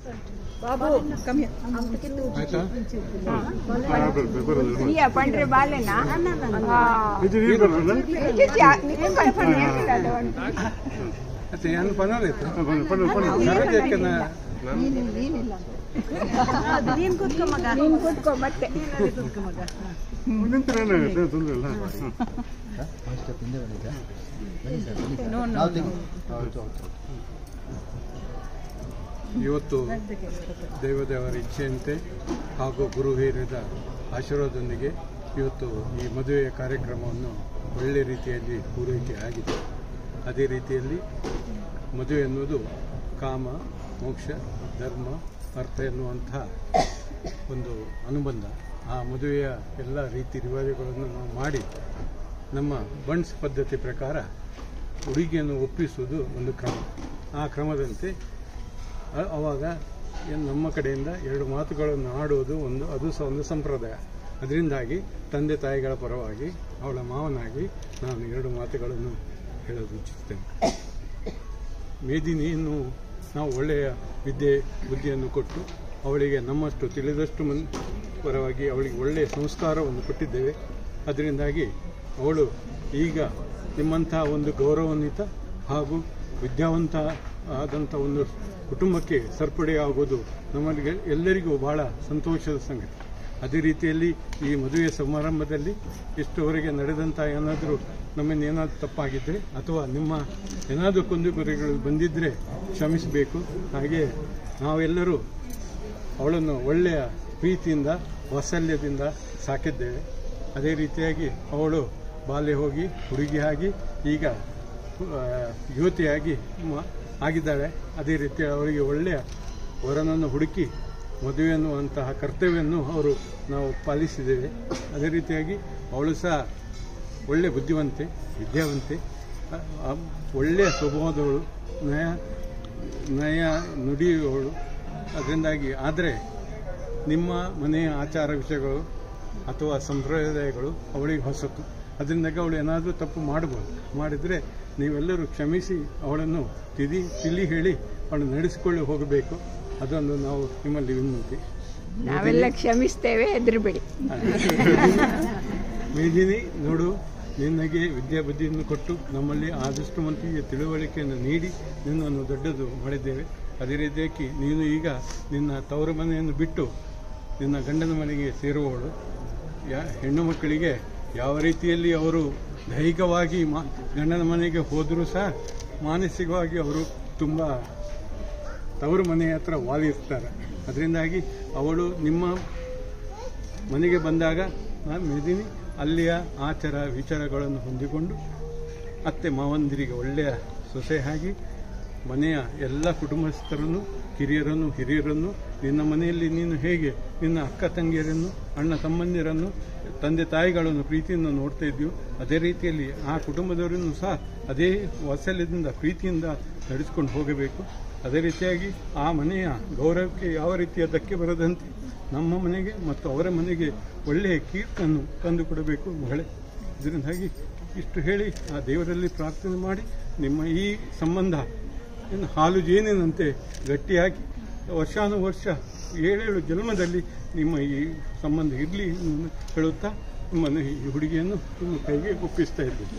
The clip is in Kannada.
ಆಯ್ತಾ iya pandre balena ಮತ್ತೆ ಏನು ಪನೋಲ್ ಇತ್ತು ಸರೋಜಕ್ಕೆ ನಾ- ನೀನ್ ಕೂತ್ಕೊ ಮತ್ತೆ ನಿಂತ್ರೇನು ತೊಂದ್ರೆ ಇಲ್ಲ ಇವತ್ತು ದೇವದೇವರ ಇಚ್ಛೆಯಂತೆ ಹಾಗೂ ಗುರು ಹಿರಿಯರ ಆಶೀರ್ವಾದದೊಂದಿಗೆ ಇವತ್ತು ಈ ಮದುವೆಯ ಕಾರ್ಯಕ್ರಮವನ್ನು ಒಳ್ಳೆ ರೀತಿಯಲ್ಲಿ ಪೂರೈಕೆ ಆಗಿದೆ ಅದೇ ರೀತಿಯಲ್ಲಿ ಮದುವೆ ಎನ್ನುವುದು ಕಾಮ ಮೋಕ್ಷ ಧರ್ಮ ಅರ್ಥ ಎನ್ನುವಂತಹ ಒಂದು ಅನುಬಂಧ ಆ ಮದುವೆಯ ಎಲ್ಲ ರೀತಿ ರಿವಾಜುಗಳನ್ನು ನಾವು ಮಾಡಿ ನಮ್ಮ ಬಣ್ಸ್ ಪದ್ಧತಿ ಪ್ರಕಾರ ಹುಡುಗಿಯನ್ನು ಒಪ್ಪಿಸುವುದು ಒಂದು ಕ್ರಮ ಆ ಕ್ರಮದಂತೆ ಅ- ಅವಾಗ ಏನು ನಮ್ಮ ಕಡೆಯಿಂದ ಎರಡು ಮಾತುಗಳನ್ನು ಆಡುವುದು ಒಂದು ಅದು ಸಹ ಒಂದು ಸಂಪ್ರದಾಯ ಅದರಿಂದಾಗಿ ತಂದೆ ತಾಯಿಗಳ ಪರವಾಗಿ ಅವಳ ಮಾವನಾಗಿ ನಾನು ಎರಡು ಮಾತುಗಳನ್ನು ಹೇಳಲು ಇಚ್ಛಿಸುತ್ತೇನೆ ಮೇದಿನಿಯನ್ನು ನಾವು ಒಳ್ಳೆಯ ವಿದ್ಯೆ ಬುದ್ಧಿಯನ್ನು ಕೊಟ್ಟು ಅವಳಿಗೆ ನಮ್ಮಷ್ಟು ತಿಳಿದಷ್ಟು ಮನ್ ಪರವಾಗಿ ಅವಳಿಗೆ ಒಳ್ಳೆಯ ಸಂಸ್ಕಾರವನ್ನು ಕೊಟ್ಟಿದ್ದೇವೆ ಅದರಿಂದಾಗಿ ಅವಳು ಈಗ ನಿಮ್ಮಂಥ ಒಂದು ಗೌರವಾನ್ವಿತ ಹಾಗೂ ವಿದ್ಯಾವಂತ ಆದಂಥ ಒಂದು ಕುಟುಂಬಕ್ಕೆ ಸೇರ್ಪಡೆಯಾಗುವುದು ನಮಗೆ ಎಲ್ಲರಿಗೂ ಬಹಳ ಸಂತೋಷದ ಸಂಗತಿ ಅದೇ ರೀತಿಯಲ್ಲಿ ಈ ಮದುವೆ ಸಮಾರಂಭದಲ್ಲಿ ಇಷ್ಟುವರೆಗೆ ನಡೆದಂಥ ಏನಾದರೂ ನಮ್ಮಿಂದ ಏನಾದರೂ ತಪ್ಪಾಗಿದ್ದರೆ ಅಥವಾ ನಿಮ್ಮ ಏನಾದರೂ ಕುಂದುಕೊರೆಗಳು ಬಂದಿದ್ದರೆ ಕ್ಷಮಿಸಬೇಕು ಹಾಗೆ ನಾವೆಲ್ಲರೂ ಅವಳನ್ನು ಒಳ್ಳೆಯ ಪ್ರೀತಿಯಿಂದ ವಾತ್ಸಲ್ಯದಿಂದ ಸಾಕಿದ್ದೇವೆ ಅದೇ ರೀತಿಯಾಗಿ ಅವಳು ಬಾಲ್ಯ ಹೋಗಿ ಹುಡುಗಿಯಾಗಿ ಈಗ ಆ, ಯುವತಿಯಾಗಿ ಮ- ಆಗಿದ್ದಾಳೆ ಅದೇ ರೀತಿ ಅವರಿಗೆ ಒಳ್ಳೆಯ ವರನನ್ನು ಹುಡುಕಿ ಮದುವೆ ಅನ್ನುವಂತಹ ಕರ್ತವ್ಯವನ್ನು ಅವರು ನಾವು ಪಾಲಿಸಿದ್ದೇವೆ ಅದೇ ರೀತಿಯಾಗಿ ಅವಳು ಸಹ ಒಳ್ಳೆ ಬುದ್ಧಿವಂತೆ ವಿದ್ಯಾವಂತೆ ಅ- ಅ- ಒಳ್ಳೆಯ ಸ್ವಭಾವದವಳು ನಯ ನಯ ನುಡಿಯುವವಳು ಅದರಿಂದಾಗಿ ಆದರೆ ನಿಮ್ಮ ಮನೆಯ ಆಚಾರ ವಿಷಯಗಳು ಅಥವಾ ಸಂಪ್ರದಾಯಗಳು ಅವಳಿಗೆ ಹೊಸತು ಅದರಿಂದಾಗಿ ಅವಳು ಏನಾದರೂ ತಪ್ಪು ಮಾಡಬಹುದು ಮಾಡಿದರೆ ನೀವೆಲ್ಲರೂ ಕ್ಷಮಿಸಿ ಅವಳನ್ನು ತಿದಿ ತಿಳಿ ಹೇಳಿ ಅವಳು ನಡೆಸಿಕೊಳ್ಳಿ ಹೋಗಬೇಕು ಅದೊಂದು ನಾವು ನಿಮ್ಮಲ್ಲಿ ವಿನಂತಿ ನಾವೆಲ್ಲ ಕ್ಷಮಿಸ್ತೇವೆ ಹೆದರ್ಬೇಡಿ ಮೇದಿನಿ ನೋಡು ನಿನಗೆ ವಿದ್ಯಾಬುದ್ಧಿಯನ್ನು ಕೊಟ್ಟು ನಮ್ಮಲ್ಲಿ ಆದಷ್ಟು ಮಂದಿಗೆ ತಿಳುವಳಿಕೆಯನ್ನು ನೀಡಿ ನಿನ್ನನ್ನು ದೊಡ್ಡದು ಮಾಡಿದ್ದೇವೆ ಅದೇ ರೀತಿಯಾಗಿ ನೀನು ಈಗ ನಿನ್ನ ತವರು ಮನೆಯನ್ನು ಬಿಟ್ಟು ನಿನ್ನ ಗಂಡನ ಮನೆಗೆ ಸೇರುವವಳು ಯಾ ಹೆಣ್ಣು ಮಕ್ಕಳಿಗೆ ಯಾವ ರೀತಿಯಲ್ಲಿ ಅವರು ದೈಹಿಕವಾಗಿ ಮಾ ಗಂಡನ ಮನೆಗೆ ಹೋದರೂ ಸಹ ಮಾನಸಿಕವಾಗಿ ಅವರು ತುಂಬ ತವರು ಮನೆಯ ಹತ್ರ ವಾಲಿರ್ತಾರೆ ಅದರಿಂದಾಗಿ ಅವಳು ನಿಮ್ಮ ಮನೆಗೆ ಬಂದಾಗ ನಾನು ಮೆದಿನಿ ಅಲ್ಲಿಯ ಆಚಾರ ವಿಚಾರಗಳನ್ನು ಹೊಂದಿಕೊಂಡು ಅತ್ತೆ ಮಾವಂದಿರಿಗೆ ಒಳ್ಳೆಯ ಸೊಸೆಯಾಗಿ ಮನೆಯ ಎಲ್ಲ ಕುಟುಂಬಸ್ಥರನ್ನು ಕಿರಿಯರನ್ನು ಹಿರಿಯರನ್ನು ನಿನ್ನ ಮನೆಯಲ್ಲಿ ನೀನು ಹೇಗೆ ನಿನ್ನ ಅಕ್ಕ ತಂಗಿಯರನ್ನು ಅಣ್ಣ ತಮ್ಮಂದಿರನ್ನು ತಂದೆ ತಾಯಿಗಳನ್ನು ಪ್ರೀತಿಯಿಂದ ನೋಡ್ತಾ ಇದ್ದೀವಿ ಅದೇ ರೀತಿಯಲ್ಲಿ ಆ ಕುಟುಂಬದವರನ್ನು ಸಹ ಅದೇ ವಾತ್ಸಲ್ಯದಿಂದ ಪ್ರೀತಿಯಿಂದ ನಡೆಸಿಕೊಂಡು ಹೋಗಬೇಕು ಅದೇ ರೀತಿಯಾಗಿ ಆ ಮನೆಯ ಗೌರವಕ್ಕೆ ಯಾವ ರೀತಿಯ ಧಕ್ಕೆ ಬರದಂತೆ ನಮ್ಮ ಮನೆಗೆ ಮತ್ತು ಅವರ ಮನೆಗೆ ಒಳ್ಳೆಯ ಕೀರ್ತನ್ನು ತಂದು ಕೊಡಬೇಕು ಮಗಳೇ ಇದರಿಂದಾಗಿ ಇಷ್ಟು ಹೇಳಿ ಆ ದೇವರಲ್ಲಿ ಪ್ರಾರ್ಥನೆ ಮಾಡಿ ನಿಮ್ಮ ಈ ಸಂಬಂಧ ಇನ್ನು ಹಾಲು ಜೇನಿನಂತೆ ಗಟ್ಟಿಯಾಗಿ ವರ್ಷಾನುವರ್ಷ ಏಳೇಳು ಜನ್ಮದಲ್ಲಿ ನಿಮ್ಮ ಈ ಸಂಬಂಧ ಇರಲಿ ಹೇಳುತ್ತಾ ನಿಮ್ಮನ್ನು ಈ ಹುಡುಗಿಯನ್ನು ನಿಮ್ಮ ಕೈಗೆ ಒಪ್ಪಿಸ್ತಾ ಇದ್ದೇನೆ